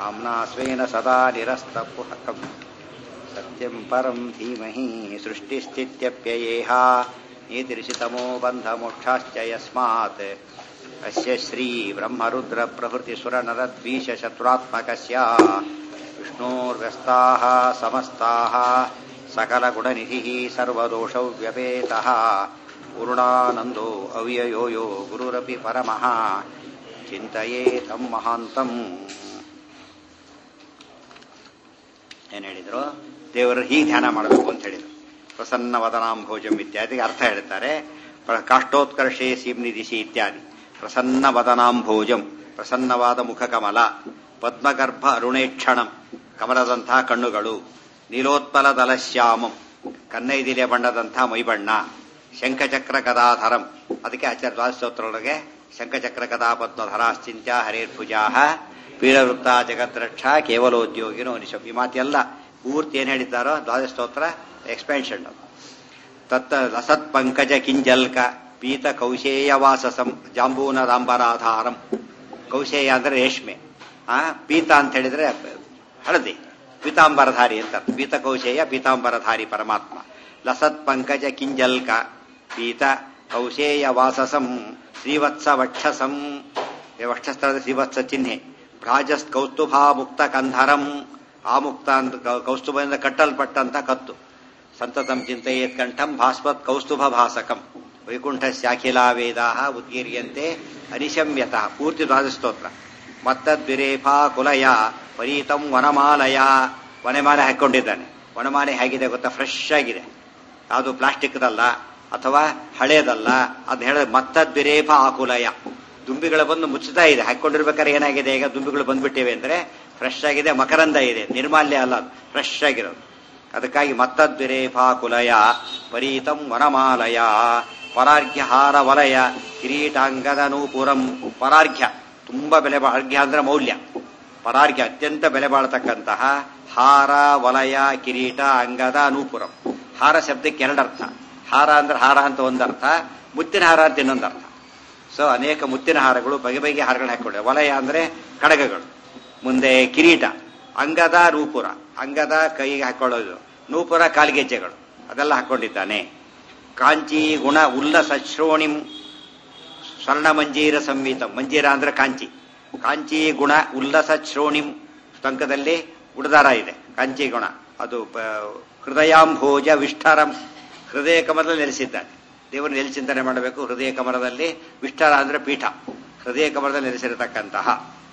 धाम्ना स्वेन सदा निरस्तपुहकम् सत्यम् परम् धीमहि सृष्टिस्थित्यप्ययेहा नीतिरिषितमो बन्धमोक्षाश्च यस्मात् अस्य श्रीब्रह्मरुद्रप्रभृतिसुरनरद्वीषशत्रुरात्मकस्य विष्णोर्व्यस्ताः समस्ताः सकलगुणनिधिः सर्वदोषौ व्यपेतः पूर्णानन्दो अव्ययो यो गुरुरपि परमः ಚಿಂತೆಯೇ ತಮ್ಮ ಮಹಾಂತಂ ಏನು ಹೇಳಿದ್ರು ದೇವರು ಹೀಗೆ ಧ್ಯಾನ ಮಾಡಬೇಕು ಅಂತ ಹೇಳಿದ್ರು ಪ್ರಸನ್ನ ವದನಾಂಭೋಜಂ ಇತ್ಯಾದಿಗೆ ಅರ್ಥ ಹೇಳ್ತಾರೆ ಕಾಷ್ಟೋತ್ಕರ್ಷೇ ಸಿಂನಿಧಿಸಿ ಇತ್ಯಾದಿ ಪ್ರಸನ್ನ ವದನಾಂಭೋಜಂ ಪ್ರಸನ್ನವಾದ ಮುಖಕಮಲ ಪದ್ಮಗರ್ಭ ಅರುಣೇಕ್ಷಣಂ ಕಮಲದಂತಹ ಕಣ್ಣುಗಳು ನೀಲೋತ್ಪಲ ದಲಶ್ಯಾಮಂ ಕನ್ನೈದಿಲೆ ಬಣ್ಣದಂಥ ಮೈಬಣ್ಣ ಶಂಖಚಕ್ರ ಗದಾಧರಂ ಅದಕ್ಕೆ ಆಚಾರ್ಯ ದ್ವಾದಶೋತ್ರೊಳಗೆ ಶಂಖಚಕ್ರ ಕದಾ ಪದ್ಮಧರಾಶ್ಚಿಂಚ ಹರೇರ್ಭುಜಾ ಪೀಡವೃತ್ತ ಜಗದ್ರಕ್ಷ ಕೇವಲೋದ್ಯೋಗಿನೋ ನಿಶಂ ಈ ಮಾತೆಲ್ಲ ಪೂರ್ತಿ ಏನ್ ಹೇಳಿದ್ದಾರೋ ದ್ವಾದಶ ಸ್ತೋತ್ರ ಎಕ್ಸ್ಪೆನ್ಷನ್ ತತ್ತ ಲಸತ್ ಪಂಕಜ ಕಿಂಜಲ್ಕ ಪೀತ ಕೌಶೇಯ ವಾಸಸಂ ಜಾಂಬೂನದಾಂಬರಾಧಾರಂ ಕೌಶೇಯ ಅಂದ್ರೆ ರೇಷ್ಮೆ ಆ ಪೀತ ಅಂತ ಹೇಳಿದ್ರೆ ಹಳದಿ ಪೀತಾಂಬರಧಾರಿ ಅಂತ ಪೀತ ಕೌಶೇಯ ಪೀತಾಂಬರಧಾರಿ ಪರಮಾತ್ಮ ಲಸತ್ ಪಂಕಜ ಕಿಂಜಲ್ಕ ಪೀತ ಕೌಶೇಯ ವಾಸಸಂ ಶ್ರೀವತ್ಸ ವಕ್ಷಸಂ ವಕ್ಷಸ್ಥಳದ ಶ್ರೀವತ್ಸ ಚಿಹ್ನೆ ಭ್ರಾಜಸ್ ಕೌಸ್ತುಭಾ ಮುಕ್ತ ಕಂಧರಂ ಆ ಮುಕ್ತ ಅಂತ ಕೌಸ್ತುಭದಿಂದ ಕಟ್ಟಲ್ಪಟ್ಟಂತ ಕತ್ತು ಸಂತತಂ ಚಿಂತೆಯೇತ್ ಕಂಠಂ ಭಾಸ್ವತ್ ಕೌಸ್ತುಭ ಭಾಸಕಂ ವೈಕುಂಠ ಶಾಖಿಲಾ ವೇದಾ ಉದ್ಗೀರ್ಯಂತೆ ಅನಿಶಮ್ಯತಃ ಪೂರ್ತಿ ದ್ವಾದಸ್ತೋತ್ರ ಮತ್ತದ್ವಿರೇಫಾ ಕುಲಯ ಪರೀತಂ ವನಮಾಲಯ ವನಮಾಲೆ ಹಾಕೊಂಡಿದ್ದಾನೆ ವನಮಾಲೆ ಹೇಗಿದೆ ಗೊತ್ತಾ ಫ್ರೆಶ್ ಆಗಿದೆ ಅದು ಪ್ಲಾಸ್ಟಿಕ್ದಲ್ಲ ಅಥವಾ ಹಳೇದಲ್ಲ ಅದ್ ಹೇಳಿದ್ರೆ ಮತ್ತದ್ವಿರೇಫ ಆಕುಲಯ ದುಂಬಿಗಳು ಬಂದು ಮುಚ್ಚುತ್ತಾ ಇದೆ ಹಾಕೊಂಡಿರ್ಬೇಕಾದ್ರೆ ಏನಾಗಿದೆ ಈಗ ದುಂಬಿಗಳು ಬಂದ್ಬಿಟ್ಟಿವೆ ಅಂದ್ರೆ ಫ್ರೆಶ್ ಆಗಿದೆ ಮಕರಂದ ಇದೆ ನಿರ್ಮಾಲ್ಯ ಅಲ್ಲ ಫ್ರೆಶ್ ಆಗಿರೋದು ಅದಕ್ಕಾಗಿ ಮತ್ತದ್ವಿರೇಫಾಕುಲಯ ಪರೀತಂ ವನಮಾಲಯ ಪರಾರ್ಘ್ಯ ಹಾರ ವಲಯ ಕಿರೀಟಾಂಗದ ನೂಪುರಂ ಪರಾರ್ಘ್ಯ ತುಂಬಾ ಬೆಲೆ ಅರ್ಘ್ಯ ಅಂದ್ರೆ ಮೌಲ್ಯ ಪರಾರ್ಘ್ಯ ಅತ್ಯಂತ ಬೆಲೆ ಬಾಳತಕ್ಕಂತಹ ಹಾರ ವಲಯ ಕಿರೀಟ ಅಂಗದ ನೂಪುರಂ ಹಾರ ಶಬ್ದಕ್ಕೆ ಎರಡರ್ಥ ಹಾರ ಅಂದ್ರೆ ಹಾರ ಅಂತ ಒಂದರ್ಥ ಮುತ್ತಿನ ಹಾರ ಅಂತ ಇನ್ನೊಂದರ್ಥ ಸೊ ಅನೇಕ ಮುತ್ತಿನ ಹಾರಗಳು ಬಗೆ ಬಗೆ ಹಾರಗಳು ಹಾಕೊಳ್ಳಿ ವಲಯ ಅಂದ್ರೆ ಕಡಗಗಳು ಮುಂದೆ ಕಿರೀಟ ಅಂಗದ ನೂಪುರ ಅಂಗದ ಕೈಗೆ ಹಾಕೊಳ್ಳೋದು ನೂಪುರ ಕಾಲ್ಗೆಜ್ಜೆಗಳು ಅದೆಲ್ಲ ಹಾಕೊಂಡಿದ್ದಾನೆ ಕಾಂಚಿ ಗುಣ ಉಲ್ಲಸ ಶ್ರೋಣಿಂ ಸ್ವರ್ಣ ಮಂಜೀರ ಸಂಹಿತ ಮಂಜೀರ ಅಂದ್ರೆ ಕಾಂಚಿ ಕಾಂಚಿ ಗುಣ ಉಲ್ಲಸ ಶ್ರೋಣಿಂ ಟಂಕದಲ್ಲಿ ಉಡದಾರ ಇದೆ ಕಾಂಚಿ ಗುಣ ಅದು ಹೃದಯಾಂಭೋಜ ವಿಷ್ಠರಂ ಹೃದಯ ಕಮಲದಲ್ಲಿ ನೆಲೆಸಿದ್ದಾನೆ ದೇವರು ನೆಲೆಚಿಂತನೆ ಮಾಡಬೇಕು ಹೃದಯ ಕಮಲದಲ್ಲಿ ವಿಷ್ಠರ ಅಂದ್ರೆ ಪೀಠ ಹೃದಯ ಕಮಲದಲ್ಲಿ ನೆಲೆಸಿರತಕ್ಕಂತಹ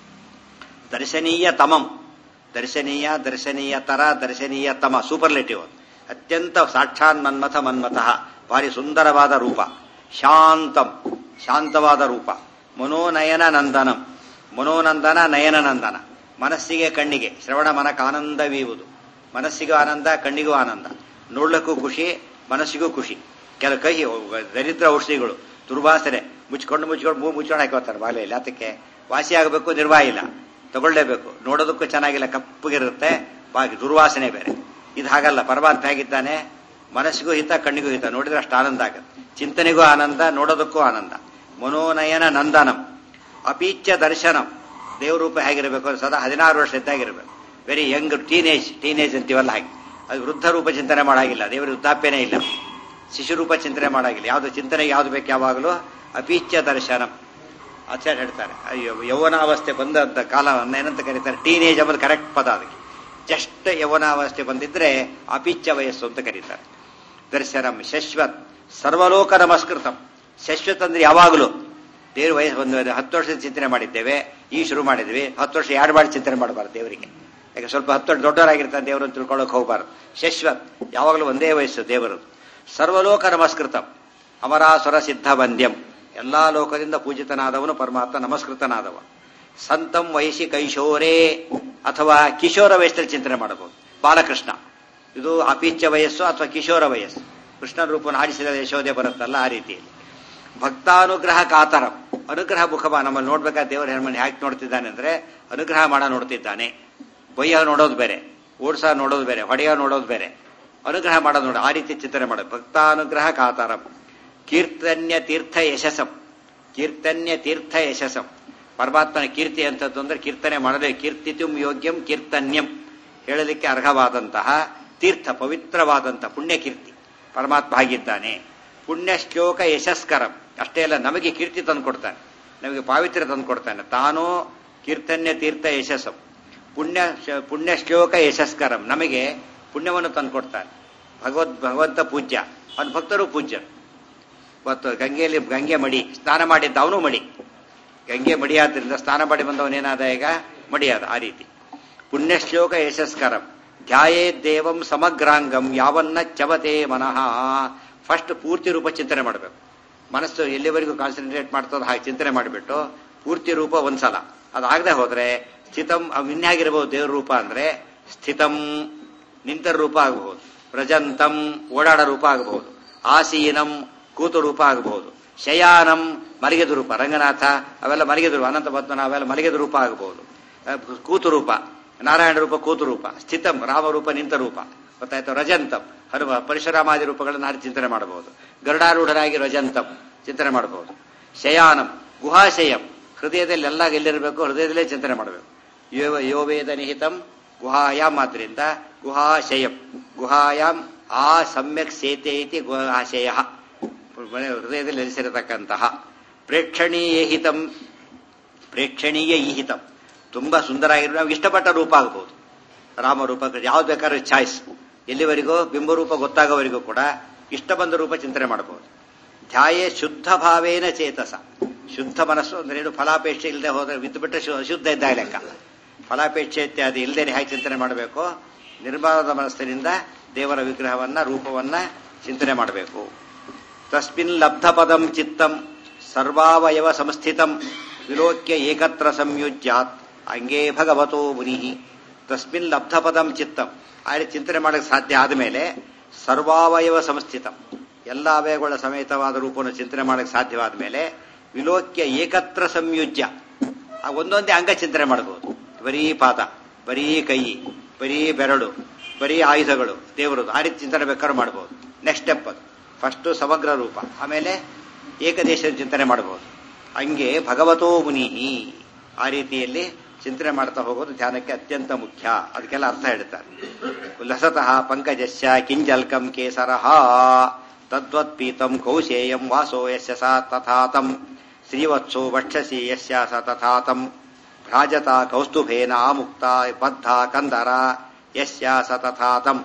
ದರ್ಶನೀಯ ತಮಂ ದರ್ಶನೀಯ ದರ್ಶನೀಯ ತರ ದರ್ಶನೀಯ ತಮ ಸೂಪರ್ಲೆಟಿವ್ ಅತ್ಯಂತ ಸಾಕ್ಷಾನ್ ಮನ್ಮಥ ಮನ್ಮಥಃ ಭಾರಿ ಸುಂದರವಾದ ರೂಪ ಶಾಂತಂ ಶಾಂತವಾದ ರೂಪ ಮನೋನಯನ ನಂದನಂ ಮನೋನಂದನ ನಯನ ನಂದನ ಮನಸ್ಸಿಗೆ ಕಣ್ಣಿಗೆ ಶ್ರವಣ ಮನಕ ಆನಂದವೀವುದು ಮನಸ್ಸಿಗೂ ಆನಂದ ಕಣ್ಣಿಗೂ ಆನಂದ ನೋಡ್ಲಿಕ್ಕೂ ಖುಷಿ ಮನಸ್ಸಿಗೂ ಖುಷಿ ಕೆಲ ಕೈ ದರಿದ್ರ ಔಷಧಿಗಳು ದುರ್ವಾಸನೆ ಮುಚ್ಕೊಂಡು ಮುಚ್ಕೊಂಡು ಮೂ ಮುಚ್ಕೊಂಡು ಹಾಕೋತಾರೆ ಬಾಲೆಯಲ್ಲಿ ಅದಕ್ಕೆ ವಾಸಿ ಆಗಬೇಕು ನಿರ್ವಾಹ ಇಲ್ಲ ತಗೊಳ್ಳೇಬೇಕು ನೋಡೋದಕ್ಕೂ ಚೆನ್ನಾಗಿಲ್ಲ ಕಪ್ಪಗಿರುತ್ತೆ ಬಾಗಿ ದುರ್ವಾಸನೆ ಬೇರೆ ಇದು ಹಾಗಲ್ಲ ಪರಮಾತ್ಮ ಹೇಗಿದ್ದಾನೆ ಮನಸ್ಸಿಗೂ ಹಿತ ಕಣ್ಣಿಗೂ ಹಿತ ನೋಡಿದ್ರೆ ಅಷ್ಟು ಆನಂದ ಆಗುತ್ತೆ ಚಿಂತನೆಗೂ ಆನಂದ ನೋಡೋದಕ್ಕೂ ಆನಂದ ಮನೋನಯನ ನಂದನಂ ಅಪೀಚ್ಯ ದರ್ಶನಂ ದೇವರೂಪ ಹೇಗಿರಬೇಕು ಸದಾ ಹದಿನಾರು ವರ್ಷ ಇದ್ದಾಗಿರ್ಬೇಕು ವೆರಿ ಯಂಗ್ ಟೀನೇಜ್ ಟೀನೇಜ್ ಅಂತೀವಲ್ಲ ಹಾಗೆ ಅದು ವೃದ್ಧ ರೂಪ ಚಿಂತನೆ ಮಾಡಾಗಿಲ್ಲ ದೇವರ ವೃದ್ಧಾಪ್ಯನೇ ಇಲ್ಲ ಶಿಶುರೂಪ ಚಿಂತನೆ ಮಾಡಾಗಿಲ್ಲ ಯಾವುದು ಚಿಂತನೆ ಯಾವುದು ಬೇಕು ಯಾವಾಗಲೂ ಅಪೀಚ್ಯ ದರ್ಶನಂ ಆಚಾರ್ಯ ಹೇಳ್ತಾರೆ ಅಯ್ಯೋ ಯೌವನಾವಸ್ಥೆ ಬಂದಂತ ಕಾಲವನ್ನು ಏನಂತ ಕರೀತಾರೆ ಟೀನೇಜ್ ಎಂಬುದು ಕರೆಕ್ಟ್ ಪದ ಅದಕ್ಕೆ ಜಸ್ಟ್ ಯೌವನಾವಸ್ಥೆ ಬಂದಿದ್ರೆ ಅಪೀಚ್ಯ ವಯಸ್ಸು ಅಂತ ಕರೀತಾರೆ ದರ್ಶನಂ ಶಶ್ವತ್ ಸರ್ವಲೋಕ ನಮಸ್ಕೃತಂ ಶಶ್ವತ್ ಅಂದ್ರೆ ಯಾವಾಗಲೂ ದೇವ್ರ ವಯಸ್ಸು ಒಂದು ಹತ್ತು ವರ್ಷದ ಚಿಂತನೆ ಮಾಡಿದ್ದೇವೆ ಈ ಶುರು ಮಾಡಿದ್ವಿ ಹತ್ತು ವರ್ಷ ಎರಡು ಮಾಡಿ ಚಿಂತನೆ ಮಾಡಬಾರ್ದು ದೇವರಿಗೆ ಯಾಕೆ ಸ್ವಲ್ಪ ಹತ್ತು ವರ್ಷ ದೊಡ್ಡವರಾಗಿರ್ತಾನೆ ದೇವರನ್ನು ತಿಳ್ಕೊಳ್ಳೋಕೆ ಹೋಗಬಾರ್ದು ಶಶ್ವತ್ ಯಾವಾಗಲೂ ಒಂದೇ ವಯಸ್ಸು ದೇವರು ಸರ್ವಲೋಕ ನಮಸ್ಕೃತಂ ಅಮರಾಸುರ ಸಿದ್ಧ ಬಂದ್ಯಂ ಎಲ್ಲಾ ಲೋಕದಿಂದ ಪೂಜಿತನಾದವನು ಪರಮಾತ್ಮ ನಮಸ್ಕೃತನಾದವ ಸಂತಂ ವಯಸ್ಸಿ ಕೈಶೋರೇ ಅಥವಾ ಕಿಶೋರ ವಯಸ್ಸಲ್ಲಿ ಚಿಂತನೆ ಮಾಡಬಹುದು ಬಾಲಕೃಷ್ಣ ಇದು ಅಪೀಚ್ಯ ವಯಸ್ಸು ಅಥವಾ ಕಿಶೋರ ವಯಸ್ಸು ಕೃಷ್ಣ ರೂಪವನ್ನು ಆಡಿಸಿದ ಯಶೋದೆ ಬರುತ್ತಲ್ಲ ಆ ರೀತಿಯಲ್ಲಿ ಭಕ್ತಾನುಗ್ರಹ ಕಾತರಂ ಅನುಗ್ರಹ ಮುಖಬ ನಮ್ಮಲ್ಲಿ ನೋಡ್ಬೇಕಾದ ದೇವರ ಹೆಣ್ಮನೆ ಹ್ಯಾಕ್ ನೋಡ್ತಿದ್ದಾನೆ ಅಂದ್ರೆ ಅನುಗ್ರಹ ಮಾಡ ನೋಡ್ತಿದ್ದಾನೆ ಬೊಯ್ಯ ನೋಡೋದು ಬೇರೆ ಓಡ್ಸ ನೋಡೋದು ಬೇರೆ ಹೊಡೆಯ ನೋಡೋದು ಬೇರೆ ಅನುಗ್ರಹ ಮಾಡೋದು ನೋಡಿ ಆ ರೀತಿ ಚಿಂತನೆ ಮಾಡೋದು ಭಕ್ತಾನುಗ್ರಹ ಕಾತಾರಂ ಕೀರ್ತನ್ಯ ತೀರ್ಥ ಯಶಸಂ ಕೀರ್ತನ್ಯ ತೀರ್ಥ ಯಶಸಂ ಪರಮಾತ್ಮನ ಕೀರ್ತಿ ಅಂತದ್ದು ಅಂದ್ರೆ ಕೀರ್ತನೆ ಮಾಡಲೇ ಕೀರ್ತಿತುಂ ಯೋಗ್ಯಂ ಕೀರ್ತನ್ಯಂ ಹೇಳಲಿಕ್ಕೆ ಅರ್ಹವಾದಂತಹ ತೀರ್ಥ ಪವಿತ್ರವಾದಂತಹ ಪುಣ್ಯಕೀರ್ತಿ ಪರಮಾತ್ಮ ಆಗಿದ್ದಾನೆ ಪುಣ್ಯ ಶ್ಲೋಕ ಯಶಸ್ಕರಂ ಅಷ್ಟೇ ಅಲ್ಲ ನಮಗೆ ಕೀರ್ತಿ ತಂದು ಕೊಡ್ತಾನೆ ನಮಗೆ ಪಾವಿತ್ರ್ಯ ತಂದು ಕೊಡ್ತಾನೆ ತಾನು ಕೀರ್ತನ್ಯ ತೀರ್ಥ ಯಶಸ್ಸು ಪುಣ್ಯ ಪುಣ್ಯ ಶ್ಲೋಕ ಯಶಸ್ಕರಂ ನಮಗೆ ಪುಣ್ಯವನ್ನು ತಂದು ಕೊಡ್ತಾನೆ ಭಗವದ್ ಭಗವಂತ ಪೂಜ್ಯ ಅವನ ಭಕ್ತರು ಪೂಜ್ಯರು ಇವತ್ತು ಗಂಗೆಯಲ್ಲಿ ಗಂಗೆ ಮಡಿ ಸ್ನಾನ ಮಾಡಿದ್ದ ಅವನು ಮಡಿ ಗಂಗೆ ಮಡಿಯಾದ್ರಿಂದ ಸ್ನಾನ ಮಾಡಿ ಬಂದವನೇನಾದ ಈಗ ಮಡಿಯಾದ ಆ ರೀತಿ ಪುಣ್ಯಶ್ಲೋಕ ಯಶಸ್ಕರಂ ಧ್ಯಾಯೇ ದೇವಂ ಸಮಗ್ರಾಂಗಂ ಯಾವನ್ನ ಚವತೆ ಮನಃ ಫಸ್ಟ್ ಪೂರ್ತಿ ರೂಪ ಚಿಂತನೆ ಮಾಡಬೇಕು ಮನಸ್ಸು ಎಲ್ಲಿವರೆಗೂ ಕಾನ್ಸಂಟ್ರೇಟ್ ಮಾಡ್ತದೋ ಹಾಗೆ ಚಿಂತನೆ ಮಾಡಿಬಿಟ್ಟು ಪೂರ್ತಿ ರೂಪ ಒಂದ್ಸಲ ಅದಾಗದೆ ಹೋದ್ರೆ ಸ್ಥಿತಂ ಇನ್ಯಾಗಿರ್ಬೋದು ದೇವ್ರ ರೂಪ ಅಂದ್ರೆ ಸ್ಥಿತಂ ನಿಂತ ರೂಪ ಆಗಬಹುದು ಪ್ರಜಂತಂ ಓಡಾಡ ರೂಪ ಆಗಬಹುದು ಆಸೀನಂ ಕೂತು ರೂಪ ಆಗಬಹುದು ಶಯಾನಂ ಮಲಗಿದ ರೂಪ ರಂಗನಾಥ ಅವೆಲ್ಲ ಮಲಗಿದ ರೂಪ ಅನಂತ ಪದ್ಮನ ಅವೆಲ್ಲ ಮಲಗಿದ ರೂಪ ಆಗಬಹುದು ಕೂತು ರೂಪ ನಾರಾಯಣ ರೂಪ ಕೂತು ರೂಪ ಸ್ಥಿತಂ ರಾಮರೂಪ ನಿಂತ ರೂಪ ಗೊತ್ತಾಯ್ತು ರಜಂತಂ ಹನುಮ ಪರಶುರಾಮಾದಿ ರೂಪಗಳನ್ನು ನಾಡಿ ಚಿಂತನೆ ಮಾಡಬಹುದು ಗರುಡಾರೂಢರಾಗಿ ರಜಂತಂ ಚಿಂತನೆ ಮಾಡಬಹುದು ಶಯಾನಂ ಗುಹಾಶಯಂ ಹೃದಯದಲ್ಲಿ ಎಲ್ಲ ಎಲ್ಲಿರಬೇಕು ಹೃದಯದಲ್ಲೇ ಚಿಂತನೆ ಮಾಡಬೇಕು ಯೋ ಯೋವೇದ ನಿಹಿತಂ ಗುಹಾಯಾಮ್ ಆದ್ರಿಂದ ಗುಹಾಶಯಂ ಗುಹಾಯಾಮ್ ಆ ಸಮ್ಯಕ್ ಸೇತೆ ಇತಿ ಗುಹಾಶಯ ಹೃದಯದಲ್ಲಿ ನೆಲೆಸಿರತಕ್ಕಂತಹ ಪ್ರೇಕ್ಷಣೀಯ ಹಿತಂ ಪ್ರೇಕ್ಷಣೀಯ ಈಹಿತಂ ತುಂಬಾ ಸುಂದರ ಆಗಿರೋ ನಾವು ಇಷ್ಟಪಟ್ಟ ರೂಪ ಆಗಬಹುದು ರಾಮರೂಪ ಯಾವ್ದು ಬೇಕಾದ್ರೂ ಚಾಯ್ಸ್ ಎಲ್ಲಿವರೆಗೂ ಬಿಂಬರೂಪ ಗೊತ್ತಾಗೋವರೆಗೂ ಕೂಡ ಇಷ್ಟ ಬಂದ ರೂಪ ಚಿಂತನೆ ಮಾಡಬಹುದು ಧ್ಯಾಯೇ ಶುದ್ಧ ಭಾವೇನ ಚೇತಸ ಶುದ್ಧ ಮನಸ್ಸು ಅಂದ್ರೆ ಏನು ಫಲಾಪೇಕ್ಷೆ ಇಲ್ಲದೆ ಹೋದ್ರೆ ಬಿದ್ದು ಬಿಟ್ಟರೆ ಅಶುದ್ಧ ಇದ್ದಾಗ ಲೆಕ್ಕ ಫಲಾಪೇಕ್ಷೆ ಇತ್ಯಾದಿ ಇಲ್ಲದೆ ಹೇಗೆ ಚಿಂತನೆ ಮಾಡಬೇಕು ನಿರ್ಮಾಣದ ಮನಸ್ಸಿನಿಂದ ದೇವರ ವಿಗ್ರಹವನ್ನ ರೂಪವನ್ನ ಚಿಂತನೆ ಮಾಡಬೇಕು ತಸ್ಮಿನ್ ಲಬ್ಧ ಪದಂ ಚಿತ್ತಂ ಸರ್ವಾವಯವ ಸಂಸ್ಥಿತಂ ವಿಲೋಕ್ಯ ಏಕತ್ರ ಸಂಯುಜ್ಯಾತ್ ಹಂಗೇ ಭಗವತೋ ಮುನಿ ತಸ್ಮಿನ್ ಲಬ್ಧ ಪದಂ ಚಿತ್ತಂ ಆ ರೀತಿ ಚಿಂತನೆ ಮಾಡಕ್ಕೆ ಸಾಧ್ಯ ಆದಮೇಲೆ ಸರ್ವಾವಯವ ಸಂಸ್ಥಿತಂ ಎಲ್ಲ ಅವಯವಗಳ ಸಮೇತವಾದ ರೂಪವನ್ನು ಚಿಂತನೆ ಮಾಡಕ್ಕೆ ಸಾಧ್ಯವಾದ ಮೇಲೆ ವಿಲೋಕ್ಯ ಏಕತ್ರ ಸಂಯುಜ್ಯ ಆ ಒಂದೊಂದೇ ಅಂಗ ಚಿಂತನೆ ಮಾಡಬಹುದು ಬರೀ ಪಾದ ಬರೀ ಕೈ ಬರೀ ಬೆರಳು ಬರೀ ಆಯುಧಗಳು ದೇವರದು ಆ ರೀತಿ ಚಿಂತನೆ ಬೇಕಾದ್ರೂ ಮಾಡಬಹುದು ನೆಕ್ಸ್ಟ್ ಸ್ಟೆಪ್ ಅದು ಫಸ್ಟ್ ಸಮಗ್ರ ರೂಪ ಆಮೇಲೆ ಏಕದೇಶದ ಚಿಂತನೆ ಮಾಡಬಹುದು ಹಂಗೆ ಭಗವತೋ ಮುನಿಹಿ ಆ ರೀತಿಯಲ್ಲಿ ಚಿಂತನೆ ಮಾಡ್ತಾ ಹೋಗೋದು ಧ್ಯಾನಕ್ಕೆ ಅತ್ಯಂತ ಮುಖ್ಯ ಅದಕ್ಕೆಲ್ಲ ಅರ್ಥ ಹೇಳ್ತಾರೆ ಉಲ್ಲಸತಃ ಪಂಕಜಸ್ಯ ಕಿಂಜಲ್ಕಂ ಕೇಸರಃ ತದ್ವತ್ ಪೀತಂ ಕೌಶೇಯಂ ವಾಸೋ ಯಸ್ಯ ಸ ತಥಾತಂ ಶ್ರೀವತ್ಸೋ ವಕ್ಷಸಿ ಯಸ್ಯ ಸ ತಥಾತಂ ಭ್ರಾಜತ ಕೌಸ್ತುಭೇನ ಆಮುಕ್ತ ಬದ್ಧ ಕಂದರ ಯಸ್ಯ ಸ ತಥಾತಂ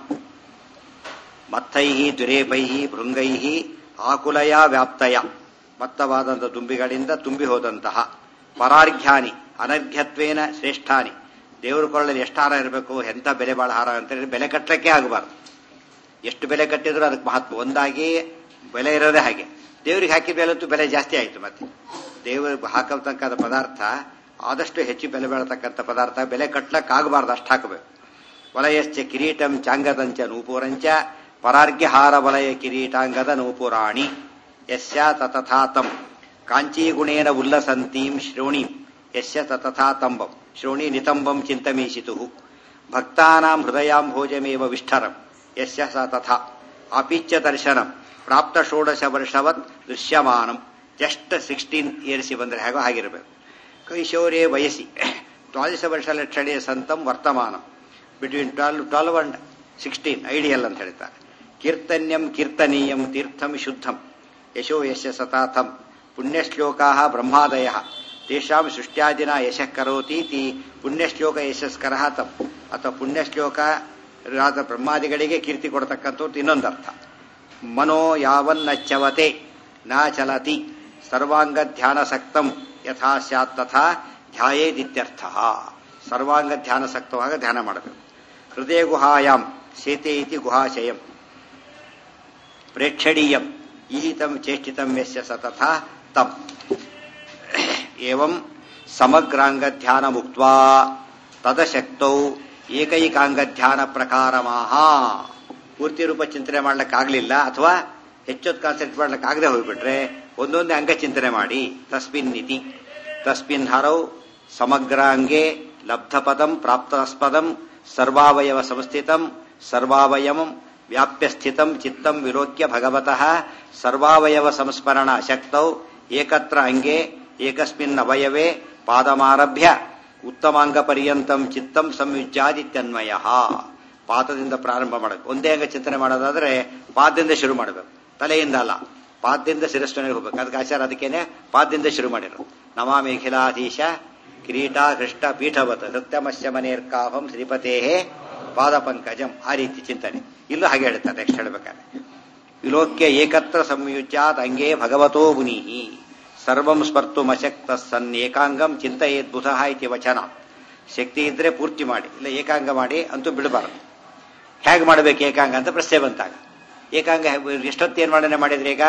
ಮತ್ತೈ ದುರೇಪೈ ಭೃಂಗೈ ಆಕುಲಯ ವ್ಯಾಪ್ತಯ ಮತ್ತವಾದಂಥ ದುಂಬಿಗಳಿಂದ ತುಂಬಿ ಹೋದಂತಹ ಪರಾರ್ಘ್ಯಾನಿ ಅನರ್ಘ್ಯತ್ವೇನ ಶ್ರೇಷ್ಠಾನಿ ದೇವರು ಕೊಳ್ಳಲ್ಲಿ ಎಷ್ಟು ಹಾರ ಇರಬೇಕು ಎಂಥ ಬೆಲೆ ಬಾಳ ಹಾರ ಅಂತ ಬೆಲೆ ಕಟ್ಟಲಿಕ್ಕೆ ಆಗಬಾರ್ದು ಎಷ್ಟು ಬೆಲೆ ಕಟ್ಟಿದ್ರು ಅದಕ್ಕೆ ಮಹತ್ವ ಒಂದಾಗಿ ಬೆಲೆ ಇರೋದೇ ಹಾಗೆ ದೇವರಿಗೆ ಹಾಕಿದ ಬೆಲೆಂತೂ ಬೆಲೆ ಜಾಸ್ತಿ ಆಯಿತು ಮತ್ತೆ ದೇವರಿಗೆ ಹಾಕತಕ್ಕಂಥ ಪದಾರ್ಥ ಆದಷ್ಟು ಹೆಚ್ಚು ಬೆಲೆ ಬೆಳತಕ್ಕಂಥ ಪದಾರ್ಥ ಬೆಲೆ ಕಟ್ಲಕ್ಕಾಗಬಾರ್ದು ಅಷ್ಟು ಹಾಕಬೇಕು ವಲಯಶ್ಚ ಕಿರೀಟಂ ಚಾಂಗದಂಚ ನೂಪುರಂಚ ಪರಾರ್ಘ್ಯಹಾರ ವಲಯ ಕಿರೀಟಾಂಗದ ನೂಪುರಾಣಿ ಯಸ್ಯ ತಥಾತಂ ಕಾಂಚೀಗುಣೇನ ಉಲ್ಲಸಂತೀಂ ಶ್ರೋಣೀಂ ಯಸ್ಯ ತಥಾತಂಬಂ ಶ್ರೋಣಿ ನಿತಂಬಂ ಚಿಂತಮೀಶಿತು ಭಕ್ತಾನಾಂ ಹೃದಯಾಂಭೋಜಮೇವ ವಿಷ್ಠರಂ ಯಸ್ಯ ಸ ತಥಾ ಅಪಿಚ್ಯ ದರ್ಶನಂ ಪ್ರಾಪ್ತ ಷೋಡಶ ವರ್ಷವತ್ ದೃಶ್ಯಮಾನಂ ಜಸ್ಟ್ ಸಿಕ್ಸ್ಟೀನ್ ಇಯರ್ಸಿ ಬಂದರೆ ಹೇಗೋ ಹಾಗಿರಬೇಕು ಕೈಶೋರೇ ವಯಸ್ಸಿ ದ್ವಾದಶ ವರ್ಷ ಲಕ್ಷಣೀಯ ಸಂತಂ ವರ್ತಮಾನಂ between twelve twelve and sixteen ideal ಅಂತ ಹೇಳ್ತಾರೆ ಕೀರ್ತನ್ಯಂ ಕೀರ್ತನೀಯಂ ತೀರ್ಥಂ ಶುದ್ಧಂ ಯಶೋ ಯಶ ಸತಾಥಂ ಪುಣ್ಯಶ್ಲೋಕಾ ಬ್ರಹ್ಮಾದಯ ತೇಷಾಂ ಸೃಷ್ಟ್ಯಾದಿನ ಯಶಃ ಕರೋತೀತಿ ಪುಣ್ಯಶ್ಲೋಕ ಯಶಸ್ಕರ ತಂ ಅಥವಾ ಪುಣ್ಯಶ್ಲೋಕ ರಾದ ಬ್ರಹ್ಮಾದಿಗಳಿಗೆ ಕೀರ್ತಿ ಕೊಡತಕ್ಕಂಥದ್ದು ಇನ್ನೊಂದರ್ಥ ಮನೋ ಯಾವನ್ನಚ್ಚವತೆ ನ ಚಲತಿ ಸರ್ವಾಂಗ ಧ್ಯಾನಸಕ್ತಂ ಯಥಾ ಸ್ಯಾತ್ ತಥಾ ಧ್ಯಾಯೇದಿತ್ಯರ್ಥ ಸರ್ವಾಂಗ ಧ್ಯಾನಸಕ್ತವಾಗ ಧ್ಯಾನ ಮಾಡಬೇಕು ಹೃದಯ ಗುಹಾಯಾಂ ಸೇತೆ ಇತಿ ಗುಹಾಶಯಂ ಪ್ರೇಕ್ಷಣೀಯಂ ಈಹಿತಂ ಚೇಷ್ಟಿತಂ ಯಸ್ಯ ಸತಥ ತಂ ಏವಂ ಸಮಗ್ರಾಂಗ ಧ್ಯಾನ ಮುಕ್ತ್ವಾ ತದಶಕ್ತೌ ಏಕೈಕಾಂಗ ಧ್ಯಾನ ಪ್ರಕಾರಮಾಹ ಪೂರ್ತಿ ರೂಪ ಚಿಂತನೆ ಮಾಡ್ಲಿಕ್ಕಾಗ್ಲಿಲ್ಲ ಅಥವಾ ಹೆಚ್ಚೊತ್ತು ಕಾನ್ಸಂಟ್ರೇಟ್ ಮಾಡ್ಲಿಕ್ಕಾಗದೆ ಹೋಗ್ಬಿಟ್ರೆ ಒಂದೊಂದೇ ಅಂಗ ಚಿಂತನೆ ಮಾಡಿ ತಸ್ಮಿನ್ ಇತಿ ತಸ್ಮಿನ್ ಹರೌ ಸಮಗ್ರಾಂಗೆ ಲಬ್ಧಪದಂ ಪ್ರಾಪ್ತಸ್ಪದಂ ಸರ್ವಾವಯವ ಸಂಸ್ಥಿತಂ ಸರ್ವಾವಯವಂ ವ್ಯಾಪ್ಯ ಸ್ಥಿತಂ ಚಿತ್ತಂ ವಿಲೋಕ್ಯ ಭಗವತಃ ಸರ್ವಾವಯವ ಸಂಸ್ಮರಣ ಶಕ್ತೌ ಏಕತ್ರ ಅಂಗೆ ಏಕಸ್ಮಿನ್ ಅವಯವೇ ಪಾದಮಾರಭ್ಯ ಉತ್ತಮಾಂಗ ಪರ್ಯಂತಂ ಚಿತ್ತಂ ಸಂಯುಜ್ಯಾದಿತ್ಯನ್ವಯ ಪಾದದಿಂದ ಪ್ರಾರಂಭ ಮಾಡಬೇಕು ಒಂದೇ ಅಂಗ ಚಿಂತನೆ ಮಾಡೋದಾದ್ರೆ ಪಾದದಿಂದ ಶುರು ಮಾಡಬೇಕು ತಲೆಯಿಂದ ಅಲ್ಲ ಪಾದದಿಂದ ಶಿರಸ್ವನಿಗೆ ಹೋಗ್ಬೇಕು ಅದಕ್ಕೆ ಆಚಾರ ಅದಕ್ಕೇನೆ ಪಾದದಿಂದ ಶುರು ಮಾಡಿರು ನಮಾಮಿ ಅಖಿಲಾಧೀಶ ಕಿರೀಟ ಕೃಷ್ಣ ಪೀಠವತ್ ಸತ್ಯಮಸ್ಯ ಮನೇರ್ಕಾಭಂ ಶ್ರೀಪತೇ ಪಾದ ಪಂಕಜಂ ಆ ರೀತಿ ಚಿಂತನೆ ಇಲ್ಲೂ ಹಾಗೆ ಹೇಳ್ತಾರೆ ನೆಕ್ಸ್ಟ್ ಹೇಳ್ಬೇಕಾದ್ರೆ ವಿಲೋಕ್ಯ ಏಕತ್ರ ಸಂಯುಜ್ಯಾತ್ ಅಂಗೇ ಭಗವತೋ ಮುನಿ ಸರ್ವಂ ಸ್ಪರ್ತು ಮಶಕ್ತ ಸನ್ ಏಕಾಂಗಂ ಚಿಂತೆಯೇದ್ ಬುಧಃ ಇತಿ ವಚನ ಶಕ್ತಿ ಇದ್ರೆ ಪೂರ್ತಿ ಮಾಡಿ ಇಲ್ಲ ಏಕಾಂಗ ಮಾಡಿ ಅಂತೂ ಬಿಡಬಾರದು ಹೇಗೆ ಮಾಡಬೇಕು ಏಕಾಂಗ ಅಂತ ಪ್ರಶ್ನೆ ಬಂತಾಗ ಏಕಾಂಗ ಎಷ್ಟೊತ್ತು ಏನು ಮಾಡನೆ ಮಾಡಿದ್ರೆ ಈಗ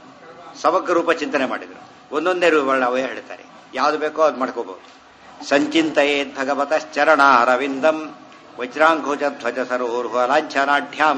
ಸಮಗ್ರ ರೂಪ ಚಿಂತನೆ ಮಾಡಿದ್ರು ಒಂದೊಂದೇ ರೂಪಗಳನ್ನ ಅವೇ ಹೇಳ್ತಾರೆ ಯಾವ್ದು ಬೇಕೋ ಅದು ಮಾಡ್ಕೋಬಹುದು ಸಂಚಿಂತೆಯೇದ್ ಭಗವತ ಚರಣ ಅರವಿಂದಂ ವಜ್ರಾಂಕುಜ ಧ್ವಜ ಸರೋರ್ಹ ಲಾಂಛನಾಢ್ಯಾಂ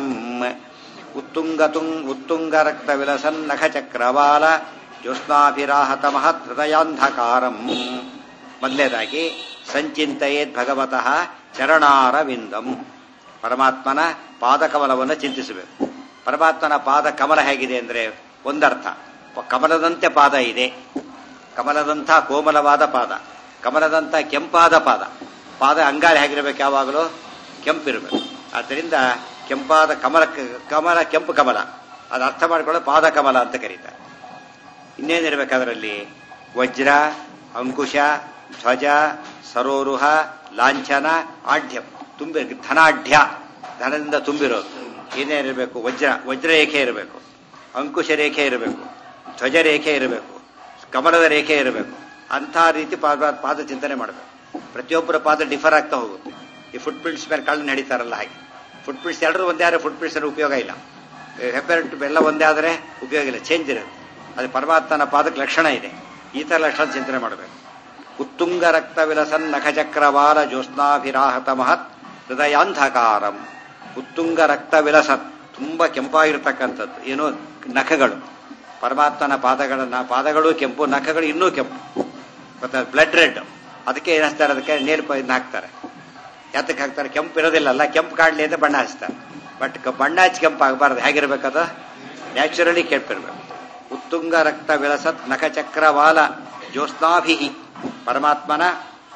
ಉತ್ತುಂಗತುಂಗ್ ಉತ್ತುಂಗ ರಕ್ತ ವಿಲಸನ್ ನಖ ಚಕ್ರವಾಲ ಜ್ಯೋತ್ಸ್ನಾಭಿರಾಹತ ಮಹತ್ ಹೃದಯಾಂಧಕಾರಂ ಮೊದಲೇದಾಗಿ ಸಂಚಿಂತೆಯೇದ್ ಭಗವತಃ ಚರಣಾರವಿಂದಂ ಪರಮಾತ್ಮನ ಪಾದಕಮಲವನ್ನು ಚಿಂತಿಸಬೇಕು ಪರಮಾತ್ಮನ ಪಾದ ಕಮಲ ಹೇಗಿದೆ ಅಂದ್ರೆ ಒಂದರ್ಥ ಕಮಲದಂತೆ ಪಾದ ಇದೆ ಕಮಲದಂಥ ಕೋಮಲವಾದ ಪಾದ ಕಮಲದಂಥ ಕೆಂಪಾದ ಪಾದ ಪಾದ ಅಂಗಾಳಿ ಹೇಗಿರ್ಬೇಕು ಯಾವಾಗಲೂ ಕೆಂಪಿರಬೇಕು ಆದ್ದರಿಂದ ಕೆಂಪಾದ ಕಮಲ ಕಮಲ ಕೆಂಪು ಕಮಲ ಅದು ಅರ್ಥ ಮಾಡಿಕೊಳ್ಳೋ ಪಾದ ಕಮಲ ಅಂತ ಕರೀತಾರೆ ಇನ್ನೇನಿರ್ಬೇಕು ಅದರಲ್ಲಿ ವಜ್ರ ಅಂಕುಶ ಧ್ವಜ ಸರೋರುಹ ಲಾಂಛನ ಆಢ್ಯಂ ತುಂಬಿ ಧನಾಢ್ಯ ಧನದಿಂದ ತುಂಬಿರೋದು ಏನೇನಿರಬೇಕು ವಜ್ರ ವಜ್ರ ರೇಖೆ ಇರಬೇಕು ಅಂಕುಶ ರೇಖೆ ಇರಬೇಕು ಧ್ವಜ ರೇಖೆ ಇರಬೇಕು ಕಮಲದ ರೇಖೆ ಇರಬೇಕು ಅಂಥ ರೀತಿ ಪಾದ ಪಾದ ಚಿಂತನೆ ಮಾಡಬೇಕು ಪ್ರತಿಯೊಬ್ಬರ ಪಾದ ಡಿಫರ್ ಆಗ್ತಾ ಹೋಗುತ್ತೆ ಈ ಫುಟ್ ಪ್ರಿಂಟ್ಸ್ ಮೇಲೆ ಕಳ್ಳ ನಡೀತಾರಲ್ಲ ಹಾಗೆ ಫುಟ್ ಪ್ರಿಂಟ್ಸ್ ಎಲ್ಲರೂ ಒಂದೇ ಆದರೆ ಫುಟ್ ಪ್ರಿಂಟ್ಸ್ ಉಪಯೋಗ ಇಲ್ಲ ಹೆಬ್ಬೆರಟು ಎಲ್ಲ ಒಂದೇ ಆದರೆ ಉಪಯೋಗ ಇಲ್ಲ ಚೇಂಜ್ ಇರುತ್ತೆ ಅದು ಪರಮಾತ್ಮನ ಪಾದಕ್ಕೆ ಲಕ್ಷಣ ಇದೆ ಈ ಥರ ಲಕ್ಷಣ ಚಿಂತನೆ ಮಾಡಬೇಕು ಉತ್ತುಂಗ ರಕ್ತ ವಿಲಸನ್ ನಖಚಕ್ರವಾಲ ಜ್ಯೋತ್ಸ್ನಾಭಿರಾಹತ ಮಹತ್ ಹೃದಯಾಂಧಕಾರಂ ಉತ್ತುಂಗ ರಕ್ತ ವಿಲಸನ್ ತುಂಬಾ ಕೆಂಪಾಗಿರ್ತಕ್ಕಂಥದ್ದು ಏನೋ ನಖಗಳು ಪರಮಾತ್ಮನ ಪಾದಗಳನ್ನ ಪಾದಗಳು ಕೆಂಪು ನಖಗಳು ಇನ್ನೂ ಕೆಂಪು ಮತ್ತೆ ಬ್ಲಡ್ ರೆಡ್ ಅದಕ್ಕೆ ಏನ್ ಹಚ್ತಾರೆ ಅದಕ್ಕೆ ನೇಲ್ ಇದನ್ನ ಹಾಕ್ತಾರೆ ಯಾತಕ್ಕೆ ಹಾಕ್ತಾರೆ ಕೆಂಪು ಇರೋದಿಲ್ಲಲ್ಲ ಕೆಂಪು ಕಾಡ್ಲಿ ಅಂತ ಬಣ್ಣ ಹಚ್ತಾರೆ ಬಟ್ ಬಣ್ಣ ಹಚ್ಚಿ ಕೆಂಪು ಆಗಬಾರ್ದು ಹೇಗಿರ್ಬೇಕದು ನ್ಯಾಚುರಲಿ ಕೆಂಪಿರ್ಬೇಕು ಉತ್ತುಂಗ ರಕ್ತ ವಿಳಸತ್ ನಖಚಕ್ರವಾಲ ಜ್ಯೋತ್ಸ್ನಾಭಿ ಪರಮಾತ್ಮನ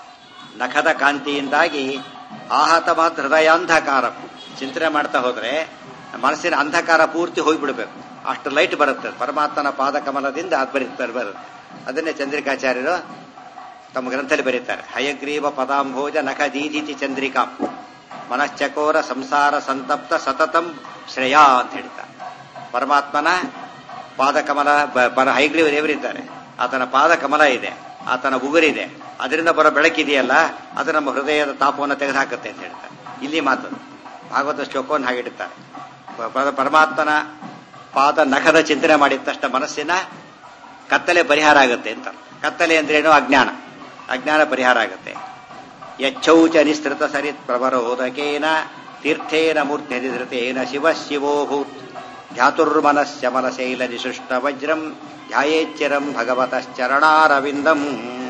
ನಖದ ಕಾಂತಿಯಿಂದಾಗಿ ಆಹತ ಮಹತ್ ಹೃದಯಾಂಧಕಾರ ಚಿಂತನೆ ಮಾಡ್ತಾ ಹೋದ್ರೆ ಮನಸ್ಸಿನ ಅಂಧಕಾರ ಪೂರ್ತಿ ಹೋಗ್ಬಿಡ್ಬೇಕು ಅಷ್ಟು ಲೈಟ್ ಬರುತ್ತೆ ಪರಮಾತ್ಮನ ಪಾದ ಕಮಲದಿಂದ ಅದು ಬರೀತಾರೆ ಬರುತ್ತೆ ಅದನ್ನೇ ಚಂದ್ರಿಕಾಚಾರ್ಯರು ತಮ್ಮ ಗ್ರಂಥದಲ್ಲಿ ಬರೀತಾರೆ ಹಯಗ್ರೀವ ಪದಾಂಭೋಜ ನಖ ದೀದಿತಿ ಚಂದ್ರಿಕಾ ಮನಶ್ಚಕೋರ ಸಂಸಾರ ಸಂತಪ್ತ ಸತತಂ ಶ್ರೇಯ ಅಂತ ಹೇಳ್ತಾರೆ ಪರಮಾತ್ಮನ ಪಾದಕಮಲ ಪರ ಹೈಗ್ರೀವ ದೇವರಿದ್ದಾರೆ ಆತನ ಪಾದ ಕಮಲ ಇದೆ ಆತನ ಉಗುರಿದೆ ಅದರಿಂದ ಬರೋ ಬೆಳಕಿದೆಯಲ್ಲ ಅದು ನಮ್ಮ ಹೃದಯದ ತಾಪವನ್ನು ತೆಗೆದುಹಾಕುತ್ತೆ ಅಂತ ಹೇಳ್ತಾರೆ ಇಲ್ಲಿ ಮಾತು ಭಾಗವತ ಶ್ಲೋಕವನ್ನು ಹಾಗಿಡುತ್ತಾರೆ ಪರಮಾತ್ಮನ ಪಾದ ನಖದ ಚಿಂತನೆ ಮಾಡಿದ ತಕ್ಷಣ ಮನಸ್ಸಿನ ಕತ್ತಲೆ ಪರಿಹಾರ ಆಗುತ್ತೆ ಅಂತ ಕತ್ತಲೆ ಅಂದ್ರೇನು ಅಜ್ಞಾನ ಅಜ್ಞಾನ ಪರಿಹಾರ ಆಗುತ್ತೆ ಯಚ್ಚೌಚ ನಿಸ್ತೃತ ಸರಿತ್ ಪ್ರವರೋದಕೇನ ತೀರ್ಥೇನ ಮೂರ್ಧ್ಯಧಿಧೃತೇನ ಶಿವ ಶಿವೋಭೂತ್ ಧ್ಯಾತುರ್ಮನಸ್ಯ ಮನಶೈಲ ನಿಶುಷ್ಟ ವಜ್ರಂ ಧ್ಯಾಯೇಚ್ಚಿರಂ ಭಗವತಶ್ಚರಣಾರವಿಂದಂ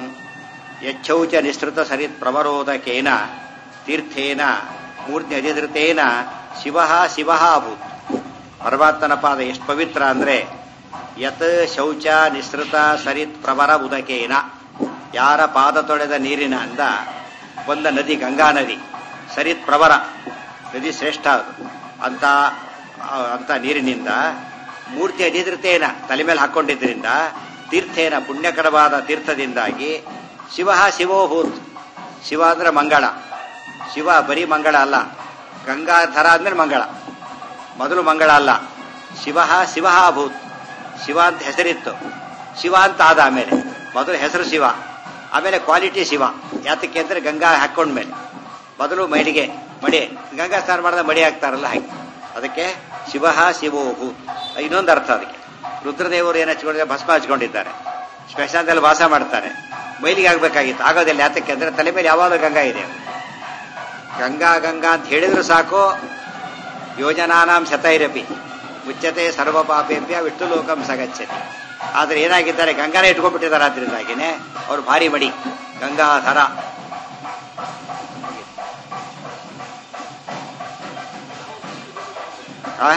ಯಚ್ಚೌಚ ನಿಸ್ತೃತ ಸರಿತ್ ಪ್ರವರೋದಕೇನ ತೀರ್ಥೇನ ಮೂರ್ಧ್ಯಧಿಧೃತೇನ ಶಿವ ಶಿವ ಅಭೂತ್ ಪರಮಾತ್ಮನ ಪಾದ ಎಷ್ಟು ಪವಿತ್ರ ಅಂದ್ರೆ ಯತ್ ಶೌಚ ನಿಸೃತ ಸರಿತ್ ಪ್ರವರ ಉದಕೇನ ಯಾರ ಪಾದ ತೊಳೆದ ನೀರಿನ ಅಂದ ಬಂದ ನದಿ ಗಂಗಾ ನದಿ ಸರಿತ್ ಪ್ರವರ ನದಿ ಶ್ರೇಷ್ಠ ಅದು ಅಂತ ಅಂತ ನೀರಿನಿಂದ ಮೂರ್ತಿ ಅಧಿಧೃತೇನ ತಲೆ ಮೇಲೆ ಹಾಕೊಂಡಿದ್ರಿಂದ ತೀರ್ಥೇನ ಪುಣ್ಯಕರವಾದ ತೀರ್ಥದಿಂದಾಗಿ ಶಿವ ಶಿವೋಭೂತ್ ಶಿವ ಅಂದ್ರೆ ಮಂಗಳ ಶಿವ ಬರೀ ಮಂಗಳ ಅಲ್ಲ ಗಂಗಾಧರ ಆದ್ಮೇಲೆ ಮಂಗಳ ಮೊದಲು ಮಂಗಳ ಅಲ್ಲ ಶಿವ ಶಿವ ಅಭೂತ್ ಶಿವ ಅಂತ ಹೆಸರಿತ್ತು ಶಿವ ಅಂತ ಆದ ಆಮೇಲೆ ಮೊದಲು ಹೆಸರು ಶಿವ ಆಮೇಲೆ ಕ್ವಾಲಿಟಿ ಶಿವ ಯಾತಕ್ಕೆ ಅಂದ್ರೆ ಗಂಗಾ ಹಾಕೊಂಡ್ಮೇಲೆ ಮೊದಲು ಮೈಲಿಗೆ ಮಡಿ ಗಂಗಾ ಸ್ನಾನ ಮಾಡಿದ ಮಡಿ ಹಾಕ್ತಾರಲ್ಲ ಹಾಗೆ ಅದಕ್ಕೆ ಶಿವ ಶಿವೋಭೂತ್ ಇನ್ನೊಂದು ಅರ್ಥ ಅದಕ್ಕೆ ರುದ್ರದೇವರು ಏನು ಹಚ್ಕೊಂಡಿದ್ದಾರೆ ಭಸ್ಮ ಹಚ್ಕೊಂಡಿದ್ದಾರೆ ಸ್ಮಶಾನದಲ್ಲಿ ವಾಸ ಮಾಡ್ತಾರೆ ಮೈಲಿಗೆ ಆಗ್ಬೇಕಾಗಿತ್ತು ಆಗೋದಿಲ್ಲ ಯಾತಕ್ಕೆ ಅಂದ್ರೆ ತಲೆ ಮೇಲೆ ಯಾವಾಗಲೂ ಗಂಗಾ ಇದೆ ಗಂಗಾ ಗಂಗಾ ಅಂತ ಹೇಳಿದ್ರು ಸಾಕು ಯೋಜನಾನಾಂ ಶತೈರಪಿ ಮುಚ್ಚತೆ ಸರ್ವ ಪಾಪೇಭ್ಯ ವಿಷ್ಣು ಲೋಕಂ ಸಗಚ್ಚತಿ ಆದ್ರೆ ಏನಾಗಿದ್ದಾರೆ ಗಂಗಾನೇ ಇಟ್ಕೊಂಡ್ಬಿಟ್ಟಿದ್ದಾರೆ ಆದ್ರಿಂದಾಗಿನೇ ಅವ್ರು ಭಾರಿ ಮಡಿ ಗಂಗಾಧರ ಆ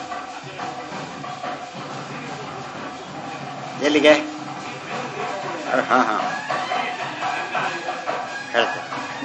ಎಲ್ಲಿಗೆ ಹಾ ಹಾ ಹೇಳ್ತೇನೆ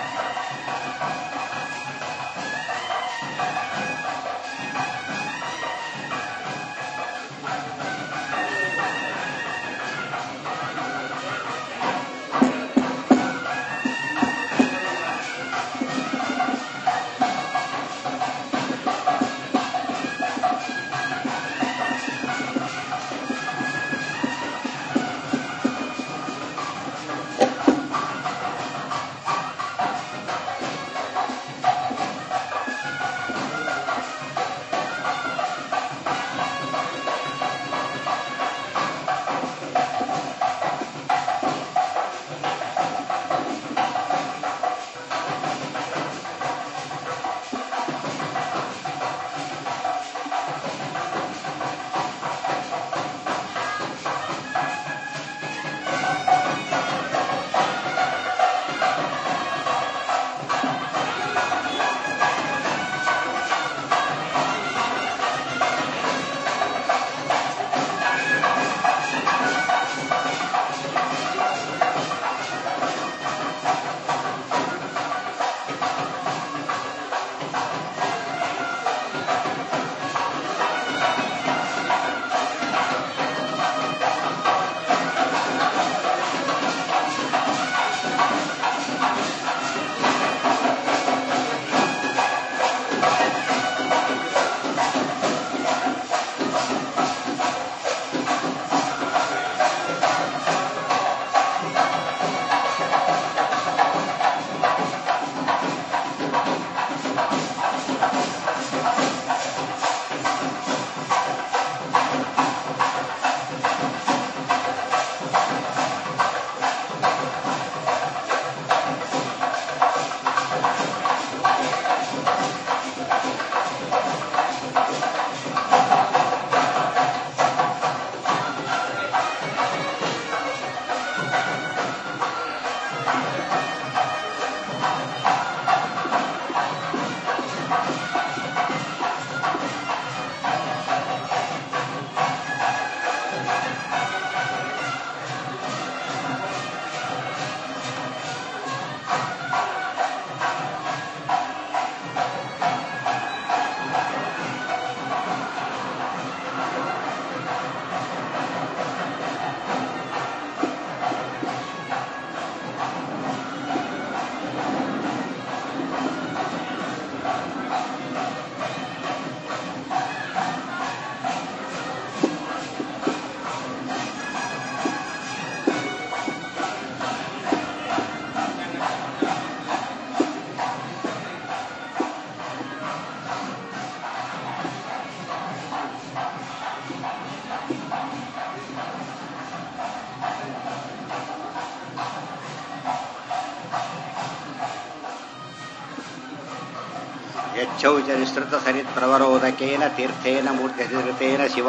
ಯಚ್ಚೌಚ ನಿಸೃತ ಸರಿತ್ ಪ್ರವರೋದಕೇನ ತೀರ್ಥೇನ ಮೂರ್ತಿಹೃತೇನ ಶಿವ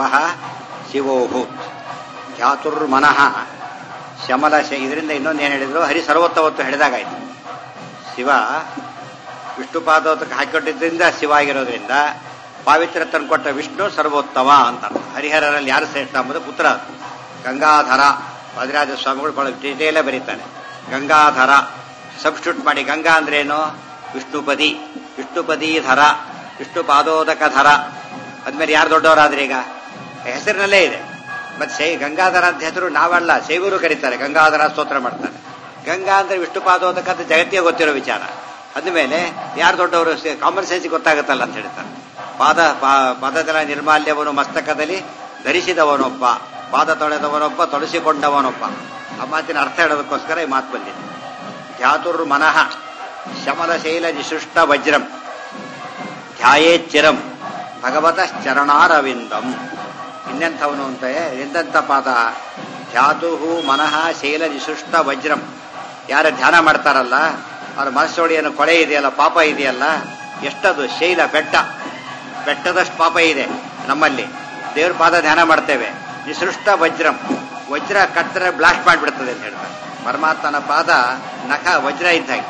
ಶಿವೋಭೂತ್ ಧ್ಯಾತುರ್ಮನಃ ಶಮಲ ಶ ಇದರಿಂದ ಇನ್ನೊಂದು ಏನು ಹೇಳಿದ್ರು ಹರಿ ಸರ್ವೋತ್ತವತ್ತು ಹೇಳಿದಾಗಾಯ್ತು ಶಿವ ವಿಷ್ಣುಪಾದೋತಕ್ಕೆ ಹಾಕಿಕೊಟ್ಟಿದ್ದರಿಂದ ಶಿವ ಆಗಿರೋದ್ರಿಂದ ಪಾವಿತ್ರ ತಂದುಕೊಟ್ಟ ವಿಷ್ಣು ಸರ್ವೋತ್ತಮ ಅಂತ ಅರ್ಥ. ಹರಿಹರರಲ್ಲಿ ಯಾರು ಶ್ರೇಷ್ಠ ಎಂಬುದು ಪುತ್ರ ಅದು. ಗಂಗಾಧರ ವಾದಿರಾಜ ಸ್ವಾಮಿಗಳು ಬಹಳ ಡೀಟೇಲೇ ಬರೀತಾನೆ ಗಂಗಾಧರ ಸಬ್ಸ್ಟಿಟ್ಯೂಟ್ ಮಾಡಿ ಗಂಗಾ ಅಂದ್ರೇನು ವಿಷ್ಣುಪದಿ ವಿಷ್ಣುಪದಿ ಧರ ವಿಷ್ಣು ಪಾದೋದಕ ಧರ ಅದ್ಮೇಲೆ ಯಾರು ದೊಡ್ಡವರಾದ್ರೆ ಈಗ ಹೆಸರಿನಲ್ಲೇ ಇದೆ ಮತ್ತೆ ಶೈ ಗಂಗಾಧರ ಅಂತ ಹೆಸರು ನಾವಲ್ಲ ಶೈವರು ಕರೀತಾರೆ ಗಂಗಾಧರ ಸ್ತೋತ್ರ ಮಾಡ್ತಾರೆ ಗಂಗಾ ಅಂದ್ರೆ ವಿಷ್ಣು ಪಾದೋದಕ ಅಂತ ಜಗತ್ತಿಗೆ ಗೊತ್ತಿರೋ ವಿಚಾರ ಅಂದಮೇಲೆ ಯಾರು ದೊಡ್ಡವರು ಕಾಮನ್ ಸೆನ್ಸ್ ಗೊತ್ತಾಗುತ್ತಲ್ಲ ಅಂತ ಹೇಳ್ತಾರೆ ಪಾದ ಪಾ- ಪಾದದಲ ನಿರ್ಮಾಲ್ಯವನ್ನು ಮಸ್ತಕದಲ್ಲಿ ಧರಿಸಿದವನೊಬ್ಬ ಪಾದ ತೊಳೆದವನೊಬ್ಬ ತೊಳಸಿಕೊಂಡವನೊಬ್ಬ ಆ ಮಾತಿನ ಅರ್ಥ ಹೇಳೋದಕ್ಕೋಸ್ಕರ ಈ ಮಾತು ಬಂದಿದೆ ಧ್ಯಾತುರ್ ಮನಃ ಶಮಲ ಶೈಲ ನಿಸೃಷ್ಟ ವಜ್ರಂ ಧ್ಯಾಯೇಚ್ಚಿರಂ ಭಗವತ ಚರಣಾರವಿಂದಂ ಇನ್ನೆಂಥವನು ಅಂತ ಎಂತೆಂಥ ಪಾದ ಧ್ಯಾತು ಮನಃ ಶೈಲ ನಿಸೃಷ್ಟ ವಜ್ರಂ ಯಾರ ಧ್ಯಾನ ಮಾಡ್ತಾರಲ್ಲ ಅವ್ರ ಮನಸ್ಸೊಡೆಯನ್ನು ಕೊಳೆ ಇದೆಯಲ್ಲ ಪಾಪ ಇದೆಯಲ್ಲ ಎಷ್ಟದು ಶೈಲ ಬೆಟ್ಟ ಬೆಟ್ಟದಷ್ಟು ಪಾಪ ಇದೆ ನಮ್ಮಲ್ಲಿ ದೇವ್ರ ಪಾದ ಧ್ಯಾನ ಮಾಡ್ತೇವೆ ನಿಸೃಷ್ಟ ವಜ್ರಂ ವಜ್ರ ಕಟ್ಟರೆ ಬ್ಲಾಸ್ಟ್ ಮಾಡಿಬಿಡ್ತದೆ ಅಂತ ಹೇಳ್ತಾರೆ ಪರಮಾತ್ಮನ ಪಾದ ನಖ ವಜ್ರ ಇದ್ದಾಗೆ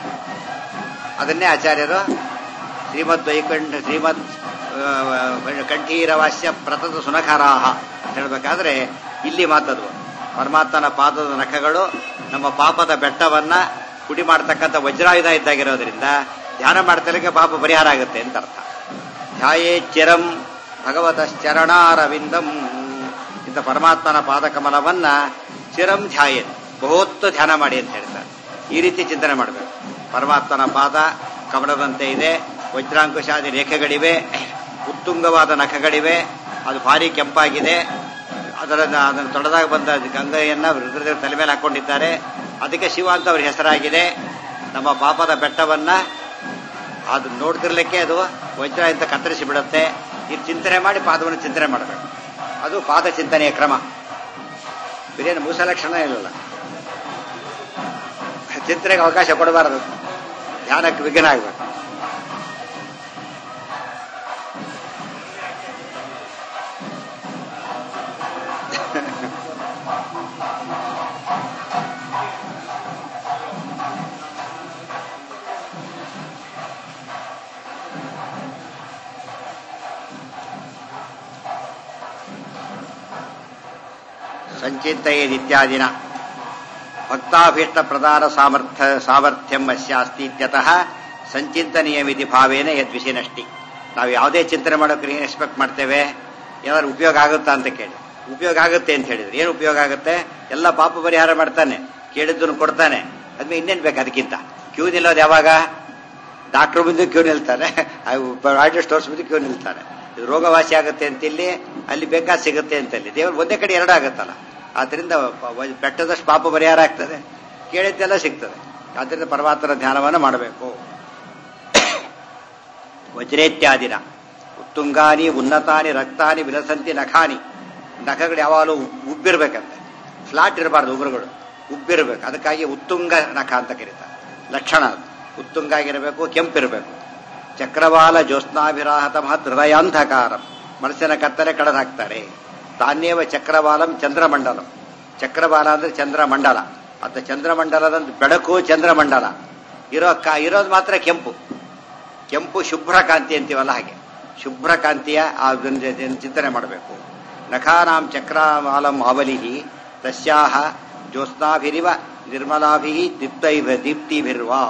ಅದನ್ನೇ ಆಚಾರ್ಯರು ಶ್ರೀಮದ್ ವೈಕಂಠ ಶ್ರೀಮದ್ ಆ, ಕಂಠೀರವಾಸ್ಯ ಪ್ರತತ ಸುನಖರಾಹ ಅಂತ ಹೇಳ್ಬೇಕಾದ್ರೆ ಇಲ್ಲಿ ಮಾತದು ಪರಮಾತ್ಮನ ಪಾದದ ನಖಗಳು ನಮ್ಮ ಪಾಪದ ಬೆಟ್ಟವನ್ನ ಪುಡಿ ಮಾಡ್ತಕ್ಕಂಥ ವಜ್ರಾಯುಧ ಇದ್ದಾಗಿರೋದ್ರಿಂದ ಧ್ಯಾನ ಮಾಡ್ತಲಿಕ್ಕೆ ಪಾಪ ಪರಿಹಾರ ಆಗುತ್ತೆ ಅಂತ ಅರ್ಥ ಧ್ಯಾಯೇ ಚಿರಂ ಭಗವತಶ್ಚರಣಾರವಿಂದಂ ಇಂಥ ಪರಮಾತ್ಮನ ಪಾದಕಮಲವನ್ನ ಚಿರಂ ಧ್ಯಾಯೇ ಬಹುತ್ತು ಧ್ಯಾನ ಮಾಡಿ ಅಂತ ಹೇಳ್ತಾರೆ ಈ ರೀತಿ ಚಿಂತನೆ ಮಾಡಬೇಕು ಪರಮಾತ್ಮನ ಪಾದ ಕಮಲದಂತೆ ಇದೆ ವಜ್ರಾಂಕುಶಾದಿ ರೇಖೆಗಳಿವೆ ಉತ್ತುಂಗವಾದ ನಖಗಳಿವೆ ಅದು ಭಾರಿ ಕೆಂಪಾಗಿದೆ ಅದರ ಅದನ್ನು ತೊಡೆದಾಗ ಬಂದ ಗಂಗೆಯನ್ನ ರುದ್ರದೇವ ತಲೆ ಮೇಲೆ ಹಾಕೊಂಡಿದ್ದಾರೆ ಅದಕ್ಕೆ ಶಿವ ಅಂತ ಅವ್ರ ಹೆಸರಾಗಿದೆ ನಮ್ಮ ಪಾಪದ ಬೆಟ್ಟವನ್ನ ಅದು ನೋಡ್ತಿರ್ಲಿಕ್ಕೆ ಅದು ವಜ್ರ ಅಂತ ಕತ್ತರಿಸಿ ಬಿಡುತ್ತೆ ಇದು ಚಿಂತನೆ ಮಾಡಿ ಪಾದವನ್ನು ಚಿಂತನೆ ಮಾಡಬೇಕು ಅದು ಪಾದ ಚಿಂತನೆಯ ಕ್ರಮ ಬಿರಿಯಾನಿ ಮೂಸ ಲಕ್ಷಣ ಇಲ್ಲಲ್ಲ ಚಿಂತನೆಗೆ ಅವಕಾಶ ಕೊಡಬಾರದು ಧ್ಯಾನಕ್ಕೆ ವಿಘ್ನ ಆಗಬೇಕು ಸಂಚಿಂತೆಯದಿತ್ಯಾದಿನ ಭಕ್ತಾಭೀಷ್ಟ ಪ್ರಧಾನ ಸಾಮರ್ಥ್ಯ ಸಾಮರ್ಥ್ಯಂ ಅಸ್ಯಾಸ್ತಿ ಇತ್ಯತಃ ಸಂಚಿಂತನೀಯಮಿತಿ ಭಾವೇನ ಯದ್ವಿಷಯನಷ್ಟಿ ನಾವು ಯಾವುದೇ ಚಿಂತನೆ ಮಾಡೋಕೆ ಏನು ಎಕ್ಸ್ಪೆಕ್ಟ್ ಮಾಡ್ತೇವೆ ಏನಾದ್ರು ಉಪಯೋಗ ಆಗುತ್ತಾ ಅಂತ ಕೇಳಿ ಉಪಯೋಗ ಆಗುತ್ತೆ ಅಂತ ಹೇಳಿದ್ರೆ ಏನು ಉಪಯೋಗ ಆಗುತ್ತೆ ಎಲ್ಲ ಪಾಪ ಪರಿಹಾರ ಮಾಡ್ತಾನೆ ಕೇಳಿದ್ದನ್ನು ಕೊಡ್ತಾನೆ ಅದ್ಮೇಲೆ ಇನ್ನೇನು ಬೇಕು ಅದಕ್ಕಿಂತ ಕ್ಯೂ ನಿಲ್ಲೋದು ಯಾವಾಗ ಡಾಕ್ಟರ್ ಮುಂದೆ ಕ್ಯೂ ನಿಲ್ತಾನೆ ಆರ್ಟಿಸ್ಟ್ ಸ್ಟೋರ್ಸ್ ಮುಂದೆ ಕ್ಯೂ ನಿಲ್ತಾನೆ ಇದು ರೋಗವಾಸಿ ಆಗುತ್ತೆ ಅಂತ ಇಲ್ಲಿ ಅಲ್ಲಿ ಬೇಕಾದ ಸಿಗುತ್ತೆ ಅಂತ ಇಲ್ಲಿ ದೇವರು ಒಂದೇ ಕಡೆ ಎರಡು ಆಗುತ್ತಲ್ಲ ಆದ್ರಿಂದ ಬೆಟ್ಟದಷ್ಟು ಪಾಪ ಪರಿಹಾರ ಆಗ್ತದೆ ಕೇಳಿದ್ದೆಲ್ಲ ಸಿಗ್ತದೆ ಆದ್ರಿಂದ ಪರಮಾತ್ಮನ ಧ್ಯಾನವನ್ನು ಮಾಡಬೇಕು ವಜ್ರೇತ್ಯಾದಿನ ಉತ್ತುಂಗಾನಿ ಉನ್ನತಾನಿ ರಕ್ತಾನಿ ವಿಲಸಂತಿ ನಖಾನಿ ನಖಗಳು ಯಾವಾಗಲೂ ಉಬ್ಬಿರ್ಬೇಕಂತೆ ಫ್ಲಾಟ್ ಇರಬಾರ್ದು ಉಗುರುಗಳು ಉಬ್ಬಿರ್ಬೇಕು ಅದಕ್ಕಾಗಿ ಉತ್ತುಂಗ ನಖ ಅಂತ ಕರೀತಾರೆ ಲಕ್ಷಣ ಅದು ಉತ್ತುಂಗ ಆಗಿರಬೇಕು ಕೆಂಪಿರಬೇಕು ಚಕ್ರವಾಲ ಜ್ಯೋತ್ಸ್ನಾಭಿರಾಹತ ಮಹತ್ ಹೃದಯಾಂಧಕಾರ ಮನಸ್ಸಿನ ಕತ್ತಲೆ ಕಡದ ಹಾಕ್ತಾರೆ ತಾನ್ಯವ ಚಕ್ರವಾಲಂ ಚಂದ್ರಮಂಡಲಂ ಚಕ್ರವಾಲ ಅಂದ್ರೆ ಚಂದ್ರಮಂಡಲ ಅಂತ ಚಂದ್ರಮಂಡಲದ ಬೆಳಕು ಚಂದ್ರಮಂಡಲ ಇರೋ ಕಾ ಇರೋದು ಮಾತ್ರ ಕೆಂಪು ಕೆಂಪು ಶುಭ್ರ ಕಾಂತಿ ಅಂತೀವಲ್ಲ ಹಾಗೆ ಶುಭ್ರ ಕಾಂತಿಯ ಆ ಚಿಂತನೆ ಮಾಡಬೇಕು ನಖಾನಾಂ ಚಕ್ರಮಾಲಂ ಆವಲಿಹಿ ತಸ್ಯಾಹ ಜ್ಯೋತ್ಸ್ನಾಭಿರಿವ ನಿರ್ಮಲಾಭಿ ದೀಪ್ತೈಭ ದೀಪ್ತಿಭಿರ್ವಾ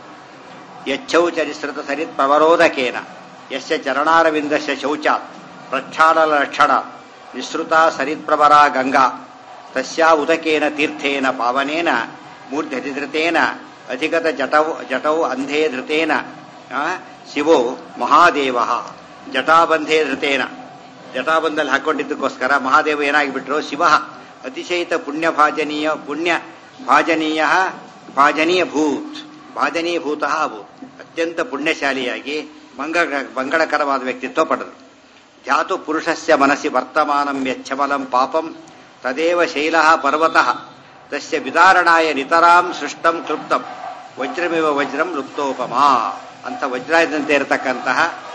ಯಚ್ಚೌಚರಿಸೃತ ಸರಿತ್ ಪ್ರವರೋಧಕೇನ ಯಸ್ಯ ಚರಣಾರವಿಂದಸ್ಯ ಶೌಚಾತ್ ಪ್ರಕ್ಷಾಳನ ಲಕ್ಷಣ ನಿಸೃತ ಸರಿತ್ಪ್ರವರ ಗಂಗಾ ತಸ್ಯಾ ಉದಕೇನ ತೀರ್ಥೇನ ಪಾವನೇನ ಮೂರ್ಧೃತೇನ ಅಧಿಗತ ಜಟೌ ಜಟೌ ಅಂಧೇ ಧೃತೇನ ಶಿವೋ ಮಹಾದೇವ ಜಟಾಬಂಧೇ ಧೃತೇನ ಜಟಾಬಂಧಲ್ಲಿ ಹಾಕೊಂಡಿದ್ದಕ್ಕೋಸ್ಕರ ಮಹಾದೇವ ಏನಾಗಿಬಿಟ್ರು ಶಿವ ಅತಿಶಯಿತ ಪುಣ್ಯ ಭಾಜನೀಯ ಪುಣ್ಯ ಭಾಜನೀಯ ಭಾಜನೀಯ ಭೂತ್ ಭಾಜನೀಯ ಭೂತ ಅಭೂತ್ ಅತ್ಯಂತ ಪುಣ್ಯಶಾಲಿಯಾಗಿ ಮಂಗಳ ಮಂಗಳಕರವಾದ ವ್ಯಕ್ತಿತ್ವ ಪಡೆದರು ಧ್ಯಾತು ಪುರುಷಸ್ಯ ಮನಸ್ಸಿ ವರ್ತಮಾನಂ ಯಚ್ಛಮಲಂ ಪಾಪಂ ತದೇವ ಶೈಲ ಪರ್ವತಃ ತಸ್ಯ ವಿದಾರಣಾಯ ನಿತರಾಂ ಸೃಷ್ಟಂ ಕೃಪ್ತಂ ವಜ್ರಮಿವ ವಜ್ರಂ ಲುಪ್ತೋಪಮಾ ಅಂತ ವಜ್ರಾಯದಂತೆ ಇರತಕ್ಕಂತಹ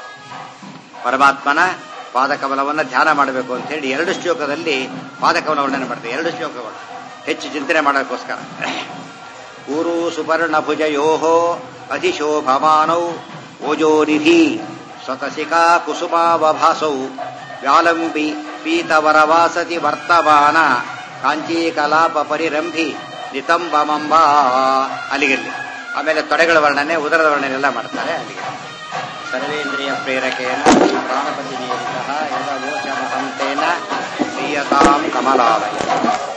ಪರಮಾತ್ಮನ ಪಾದಕಮಲವನ್ನು ಧ್ಯಾನ ಮಾಡಬೇಕು ಅಂತ ಹೇಳಿ ಎರಡು ಶ್ಲೋಕದಲ್ಲಿ ಪಾದಕಮಲ ವರ್ಣನೆ ಮಾಡ್ತಾರೆ ಎರಡು ಶ್ಲೋಕಗಳು ಹೆಚ್ಚು ಚಿಂತನೆ ಮಾಡೋಕ್ಕೋಸ್ಕರ ಊರು ಸುಪರ್ಣ ಭುಜಯೋ ಅಧಿಶೋಭಮಾನೌ ಓಜೋನಿಧಿ ಸ್ವತಸಿಕಾ ಕುಸುಮಾವಭಾಸೌ ವ್ಯಾಲಂಬಿ ಪೀತವರವಾಸತಿ ವರ್ತಮಾನ ಕಾಂಚೀಕಲಾಪ ಪರಿರಂಭಿ ನಿತಂಬಮಂಬ ಅಲ್ಲಿಗಿರಲಿ ಆಮೇಲೆ ತೊಡೆಗಳ ವರ್ಣನೆ ಉದರದ ವರ್ಣನೆ ಎಲ್ಲ ಮಾಡ್ತಾರೆ ಅಲ್ಲಿಗೆ ಸರ್ವೇಂದ್ರಿಯ ಪ್ರೇರಕೇನ ಪ್ರಾಣಪತಿ ನಿಯಮಿತ ಯದವೋಚಮಹಂತೇನ ಪ್ರಿಯತಾಂ ಕಮಲಾಲಯ